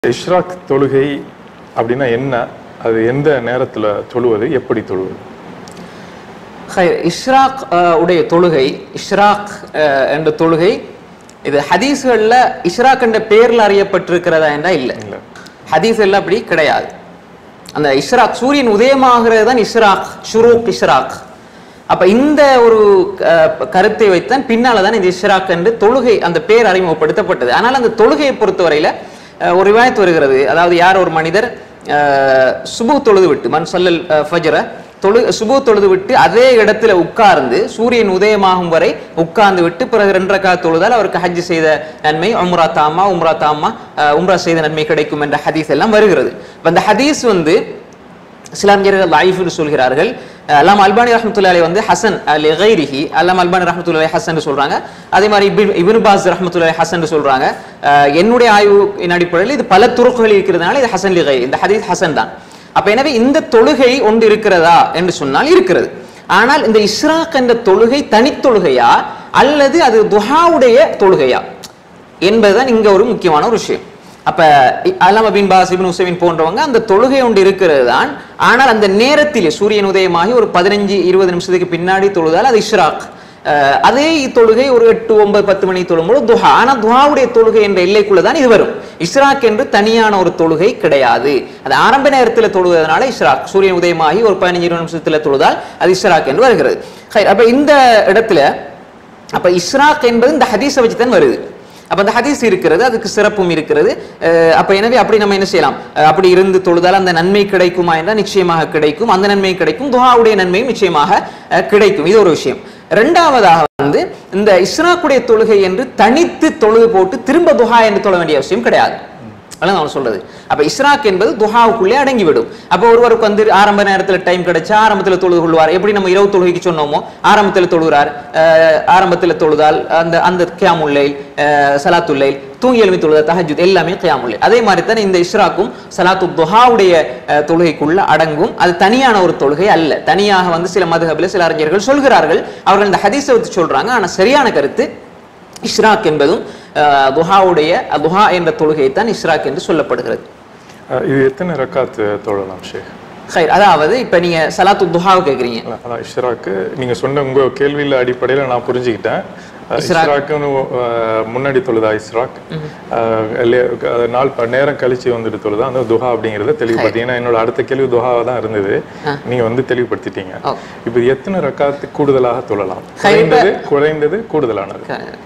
இஷ்ராக் தொழுகை அப்படின்னா என்ன அது எந்த நேரத்துல தொழுவது எப்படி தொழுவது ஹைர் இஷ்ராக் அஹ், உடைய தொழுகை இஷ்ராக் அஹ், என்ற தொழுகை இது ஹதீஸ்கள்ல இஷ்ராக் என்ற பெயர்ல அறியப்பட்டிருக்கிறதா என்றா இல்லை இல்ல ஹதீஸ்கள்ல அப்படி கிடையாது அந்த இஷ்ராக் சூரியன் உதயமாகிறது தான் இஷ்ராக் ஷுரூக் இஷ்ராக் அப்ப இந்த ஒரு அஹ், கருத்தை வைத்தான் பின்னால தான் இந்த இஷ்ராக் என்று தொழுகை அந்த பேர் அறிமுகப்படுத்தப்பட்டது ஆனால் அந்த தொழுகையை பொறுத்தவரையில அஹ், ஒரு விவாயத்து வருகிறது அதாவது யார் ஒரு மனிதர் அஹ், சுபு தொழுது விட்டு மன் சொல்லல் அஹ், ஃபஜ்ர தொழு சுபு தொழுது விட்டு அதே இடத்துல உட்கார்ந்து சூரியன் உதயமாகும் வரை உட்கார்ந்து விட்டு பிறகு ரெண்டு ரக்கா தொழுதால் அவருக்கு ஹஜ் செய்த நன்மை உம்ரா தாமா உம்ரா தாமா அஹ், உம்ரா செய்த நன்மை கிடைக்கும் என்ற ஹதீஸ் எல்லாம் வருகிறது இப்ப அந்த ஹதீஸ் வந்து சில அறிஞர்கள் லைஃப்னு சொல்கிறார்கள் அல்லாம் அல்பானி ரஹமத்துல்லாலை வந்து ஹசன் அல் கைரிஹி அல்லாம் அல்பானி ரஹமத்துல்லாலை ஹசன் சொல்றாங்க அதே மாதிரி இபின் இபின் பாஸ் ரஹமத்துல்லாலை ஹசன் சொல்றாங்க அஹ், என்னுடைய ஆய்வின் அடிப்படையில் இது பல துருக்குகள் இருக்கிறதுனால இது ஹசன் லி கைரி இந்த ஹதீஸ் ஹசன் தான் அப்ப எனவே இந்த தொழுகை ஒன்று இருக்கிறதா என்று சொன்னால் இருக்கிறது ஆனால் இந்த இஸ்ராக் என்ற தொழுகை தனித்தொழுகையா அல்லது அது துஹாவுடைய தொழுகையா என்பதுதான் இங்க ஒரு முக்கியமான ஒரு விஷயம் அப்ப இ- அல்லாம பின் பாஸ் இபின் உசைமின் போன்றவங்க அந்த தொழுகை ஒன்று இருக்கிறது தான் ஆனால் அந்த நேரத்திலே சூரியன் உதயமாகி ஒரு பதினஞ்சு இருபது நிமிஷத்துக்கு பின்னாடி தொழுதால் அது இஷ்ராக் அஹ், அதே தொழுகை ஒரு எட்டு ஒன்பது பத்து மணி தொழும்போது துஹா ஆனா துஹாவுடைய தொழுகை என்ற எல்லைக்குள்ள தான் இது வரும் இஷ்ராக் என்று தனியான ஒரு தொழுகை கிடையாது அது ஆரம்ப நேரத்தில் தொழுவதனால இஷ்ராக் சூரியன் உதயமாகி ஒரு பதினஞ்சு இருபது நிமிஷத்துல தொழுதால் அது இஷ்ராக் என்று வருகிறது ஹை, அப்ப இந்த இடத்துல அப்ப இஸ்ராக் என்பது இந்த ஹதீஸை வச்சு தான் வருது அப்ப அந்த ஹதீஸ் இருக்கிறது அதுக்கு சிறப்பும் இருக்கிறது அஹ் அப்ப எனவே அப்படி நம்ம என்ன செய்யலாம் அஹ் அப்படி இருந்து தொழுதால் அந்த நன்மை கிடைக்குமா என்றால் நிச்சயமாக கிடைக்கும் அந்த நன்மை கிடைக்கும் துஹாவுடைய நன்மையும் நிச்சயமாக அஹ், கிடைக்கும் இது ஒரு விஷயம் இரண்டாவதாக வந்து இந்த இஸ்ராக்குடைய தொழுகை என்று தனித்து தொழுது போட்டு திரும்ப துஹா என்று தொழ வேண்டிய அவசியம் கிடையாது அதான் அவன் சொல்றது அப்ப இஸ்ராக் என்பது துஹாவுக்குள்ளே அடங்கிவிடும் அப்ப ஒருவருக்கு வந்து ஆரம்ப நேரத்துல டைம் கிடைச்சா ஆரம்பத்துல தொழுது கொள்வார் எப்படி நம்ம இரவு தொழுகைக்கு சொன்னோமோ ஆரம்பத்துல தொழுகிறார் அஹ் ஆரம்பத்துல தொழுதால் அந்த அந்த கியாமுல்லை சலாத்துல்லை தூங்கி எழுமி தொழுதல் தஹஜுத் எல்லாமே கியாமுல்லை அதே மாதிரி தான் இந்த இஸ்ராக்கும் சலாத்து துஹாவுடைய அஹ், தொழுகைக்குள்ள அடங்கும் அது தனியான ஒரு தொழுகை அல்ல தனியாக வந்து சில மதுஹபில் சில அறிஞர்கள் சொல்கிறார்கள் அவர்கள் இந்த ஹதீஸை வச்சு சொல்றாங்க ஆனா சரியான கருத்து இஷ்ராக் என்பதும் அஹ், துஹாவுடைய அஹ், துஹா என்ற தொழுகையை தான் இஷ்ராக் என்று சொல்லப்படுகிறது அஹ் இது எத்தனை ரக்காத்து தொழலாம் ஷேக் ஹைர் அதாவது இப்ப நீங்க சலாத்து துஹாவை கேக்குறீங்க இல்ல, அதான் இஷ்ராக்கு நீங்க சொன்ன உங்க கேள்வியில அடிப்படையில நான் புரிஞ்சுக்கிட்டேன் அஹ் இஸ்ராக். இஸ்ராக்குன்னு அஹ், முன்னாடி தொழுதா இஸ்ராக் அஹ், இல்லையா, அது நாள் ப- நேரம் கழிச்சு வந்துட்டு தொழுதா அந்த துஹா அப்படிங்கறத தெளிவுபடுத்தி ஏன்னா என்னோட அடுத்த கேள்வி துஹாவா தான் இருந்தது நீங்க வந்து தெளிவுபடுத்திட்டீங்க ஓ. இப்போ எத்தனை ரக்காத்து கூடுதலாக தொழலாம் ஹை, இப்ப- குறைந்தது குறைந்தது கூடுதலானது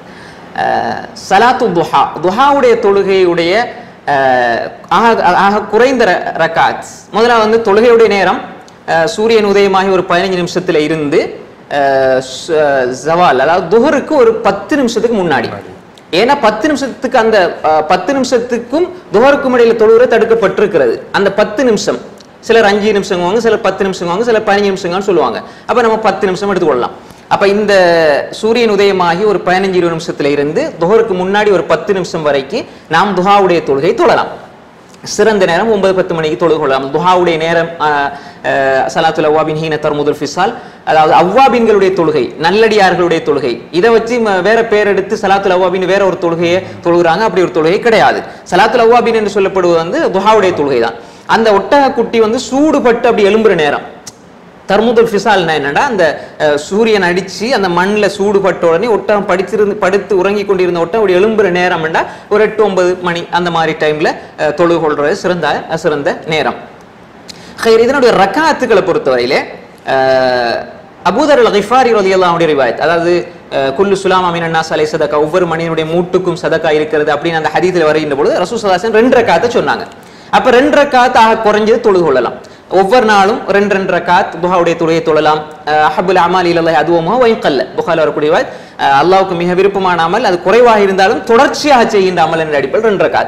அஹ், சலாத்து துஹா துஹாவுடைய தொழுகையுடைய அஹ், ஆக ஆக குறைந்த ர- ரக்காத் முதல்ல வந்து தொழுகையுடைய நேரம் அஹ், சூரியன் உதயமாகி ஒரு பதினஞ்சு நிமிஷத்துல இருந்து அஹ், ச- ஜவால் அதாவது துஹருக்கு ஒரு பத்து நிமிஷத்துக்கு முன்னாடி ஏன்னா பத்து நிமிஷத்துக்கு அந்த அஹ், பத்து நிமிஷத்துக்கும் துஹருக்கும் இடையில தொழுகிற தடுக்கப்பட்டிருக்கிறது அந்த பத்து நிமிஷம் சிலர் அஞ்சு நிமிஷம் வாங்க சிலர் பத்து நிமிஷம் வாங்க சிலர் பதினஞ்சு நிமிஷங்கன்னு சொல்லுவாங்க அப்ப நம்ம பத்து நிமிஷம் எடுத்துக்கொள்ளலாம் அப்ப இந்த சூரியன் உதயமாகி ஒரு பதினஞ்சு இருபது நிமிஷத்துல இருந்து துஹருக்கு முன்னாடி ஒரு பத்து நிமிஷம் வரைக்கும் நாம் துஹாவுடைய தொழுகை தொழலாம் சிறந்த நேரம் ஒன்பது பத்து மணிக்கு தொழுது கொள்ளலாம் துஹாவுடைய நேரம் ஆஹ், ஆஹ், சலாத்துல் அவ்வாபின் ஹீன தர்முதுல் ஃபிசால் அதாவது அவ்வாபின்களுடைய தொழுகை நல்லடியார்களுடைய தொழுகை இதை வச்சு ம- வேற பேர் எடுத்து சலாத்துல் அவ்வாபின் வேற ஒரு தொழுகையை தொழுகிறாங்க அப்படி ஒரு தொழுகை கிடையாது சலாத்துல் அவ்வாபின் என்று சொல்லப்படுவது வந்து துஹாவுடைய தொழுகை தான் அந்த ஒட்டக குட்டி வந்து சூடுபட்டு அப்படி எழும்புற நேரம் தர்முதுல் ஃபிசால்னா என்னடா அந்த அஹ், சூரியன் அடிச்சு அந்த மண்ணில் சூடுபட்ட உடனே ஒட்டகம் படிச்சிருந்து படுத்து உறங்கி கொண்டிருந்த ஒட்டகம் அப்படி எழும்புற நேரம்டா ஒரு எட்டு ஒன்பது மணி அந்த மாதிரி டைம்ல அஹ், தொழுது கொள்றது சிறந்த சிறந்த நேரம் ஹைர் இதனுடைய ரக்காத்துக்களை பொறுத்தவரையிலே அஹ், அபூதர் அல் கிஃபாரி ரலியல்லாஹுடைய ரிவாயத் அதாவது அஹ், குல்லு சுலாம் அமீன் அண்ணா சலை சதக்கா ஒவ்வொரு மனிதனுடைய மூட்டுக்கும் சதக்கா இருக்கிறது அப்படின்னு அந்த ஹதீத்தில் வருகின்ற பொழுது ரசூல் சலாசன் ரெண்டு ரக்காத்தை சொன்னாங்க அப்ப ரெண்டு ரக்காத் ஆக குறைஞ்சது தொழுது கொள்ளலாம் ஒவ்வொரு நாளும் ரெண்டு ரெண்டு ரக்காத் துஹாவுடைய தொழுகை தொழலாம் அஹ், அஹபுல் அமால் இலல்லாஹி அதுவமாக வயக்கல்ல புகால வரக்கூடிய வாய், அஹ், அல்லாஹ்வுக்கு மிக விருப்பமான அமல் அது குறைவாக இருந்தாலும் தொடர்ச்சியாக செய்கின்ற அமல் என்ற அடிப்படையில் ரெண்டு ரக்காத்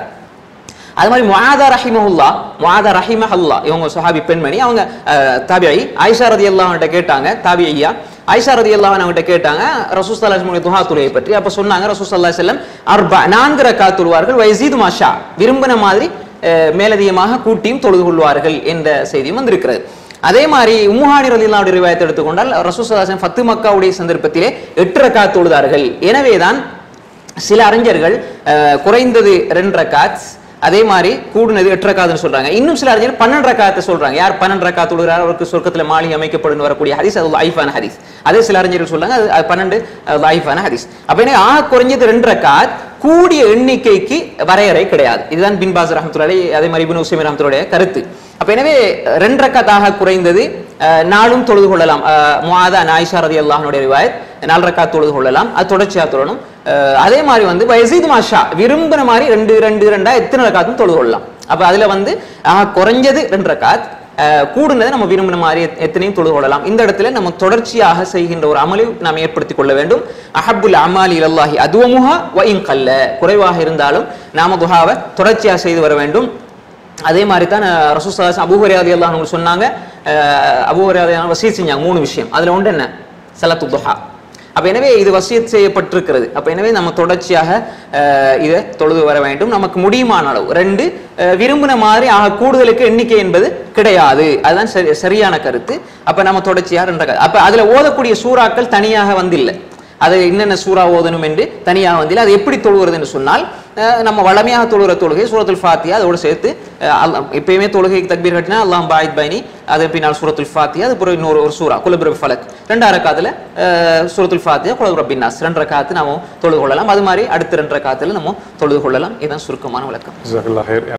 அது மாதிரி முஆதா ரஹிமஹுல்லா முஆதா ரஹிமஹல்லா இவங்க சஹாபி பெண்மணி அவங்க அஹ், தாபிஐ ஆயிஷா ரதியல்லாஹு அன்ஹு கேட்டாங்க தாபிஐயா ஆயிஷா ரதியல்லாஹு அன்ஹு அவங்ககிட்ட கேட்டாங்க ரசூல் ஸல்லல்லாஹு அலைஹி வஸல்லம் துஹா தொழுகை பற்றி அப்ப சொன்னாங்க ரசூல் ஸல்லல்லாஹு அலைஹி வஸல்லம் அர்பா நான்கு ரக்காத் தொழுவார்கள் வயசீது மாஷா விரும்பின மாதிரி அஹ், மேலதிகமாக கூட்டியும் தொழுது கொள்வார்கள் என்ற செய்தியும் வந்திருக்கிறது அதே மாதிரி உம்முஹானி ரலியல்லாஹு ரிவாயத்தை எடுத்துக்கொண்டால் ரசூல் ஸல்லல்லாஹு அலைஹி வஸல்லம் ஃபத்து மக்காவுடைய சந்தர்ப்பத்திலே எட்டு ரக்காத் தொழுதார்கள் எனவேதான் சில அறிஞர்கள் அஹ், குறைந்தது ரெண்டு ரக்காத் அதே மாதிரி கூடுனது எட்டு ரக்காத்துன்னு சொல்றாங்க இன்னும் சில அறிஞர்கள் பன்னெண்டு ரக்காத்தை சொல்றாங்க யார் பன்னெண்டு ரக்காத் தொழுகிறார் அவருக்கு சொர்க்கத்துல மாளிகை அமைக்கப்படும் வரக்கூடிய ஹதீஸ் அது லைஃபான ஹதீஸ் அதே சில அறிஞர்கள் சொல்றாங்க அது அது பன்னெண்டு லைஃபான ஹதீஸ் அப்ப என்ன ஆக குறைஞ்சது ரெண்டு ரக்காத் கூடிய எண்ணிக்கைக்கு வரையறை கிடையாது இதுதான் பின் பாஸ் ரஹமத்துல்லாஹி அதே மாதிரி இப்னு உசைமின் ரஹமத்துடைய கருத்து அப்ப எனவே ரெண்டு ரக்காத்தாக குறைந்தது அஹ், நாளும் தொழுது கொள்ளலாம் அஹ், முஆதா நாயிஷா ரதி அல்லாஹனுடைய ரிவாயத் நாலு ரக்காத் தொழுது கொள்ளலாம் அது தொடர்ச்சியா தொழணும் அஹ், அதே மாதிரி வந்து வயசீத் மாஷா விரும்பின மாதிரி ரெண்டு ரெண்டு ரெண்டா எத்தனை ரக்காத்தும் தொழுது கொள்ளலாம் அப்ப அதுல வந்து ஆக குறைஞ்சது ரெண்டு ரக்காத் அஹ், கூடுனதை நம்ம விரும்பின மாதிரி எத்- எத்தனையும் தொழுது கொள்ளலாம் இந்த இடத்துல நம்ம தொடர்ச்சியாக செய்கின்ற ஒரு அமலை நாம் ஏற்படுத்திக் கொள்ள வேண்டும் அஹப்புல் அமாலி இலல்லாஹி அதுவமுஹா வயின் கல்ல குறைவாக இருந்தாலும் நாம துஹாவை தொடர்ச்சியாக செய்து வர வேண்டும் அதே மாதிரி தான் ரசூசலாஸ் அபூஹரியாதி எல்லாம் அவங்க சொன்னாங்க அபூஹரியாதி வசியத் செஞ்சாங்க மூணு விஷயம் அதுல ஒன்று என்ன சலத்து துஹா அப்ப எனவே இது வசியத் செய்யப்பட்டிருக்கிறது அப்ப எனவே நம்ம தொடர்ச்சியாக அஹ், இதை தொழுது வர வேண்டும் நமக்கு முடியுமான அளவு ரெண்டு அஹ், விரும்பின மாதிரி ஆக கூடுதலுக்கு எண்ணிக்கை என்பது கிடையாது அதுதான் சரி சரியான கருத்து அப்ப நம்ம தொடர்ச்சியாக ரெண்டு ரக்காத். அப்ப அதுல ஓதக்கூடிய சூறாக்கள் தனியாக வந்து இல்லை அது என்னென்ன சூறா ஓதணும் என்று தனியாக வந்து அது எப்படி தொழுகிறது என்று சொன்னால் அஹ், நம்ம வளமையாக தொழுகிற தொழுகை சூரத்துல் ஃபாத்தியா அதோடு சேர்த்து அஹ், அல்லாஹ் எப்பயுமே தொழுகைக்கு தக்பீர் கட்டினா அல்லாம் பாயித் பைனி அது பின்னால் சூரத்துல் ஃபாத்தியா அது பிறகு இன்னொரு ஒரு சூரா குலபிரப் ஃபலக் ரெண்டு ரக்காத்துல அஹ், சூரத்துல் ஃபாத்தியா குலபிரப் பின்னாஸ் ரெண்டு ரக்காத்து நாம தொழுது கொள்ளலாம் அது மாதிரி அடுத்த ரெண்டு ரக்காத்துல நம்ம தொழுது கொள்ளலாம் இதுதான் சுருக்கமான விளக்கம் ஜஸாக்கல்லாஹ் ஹைர்.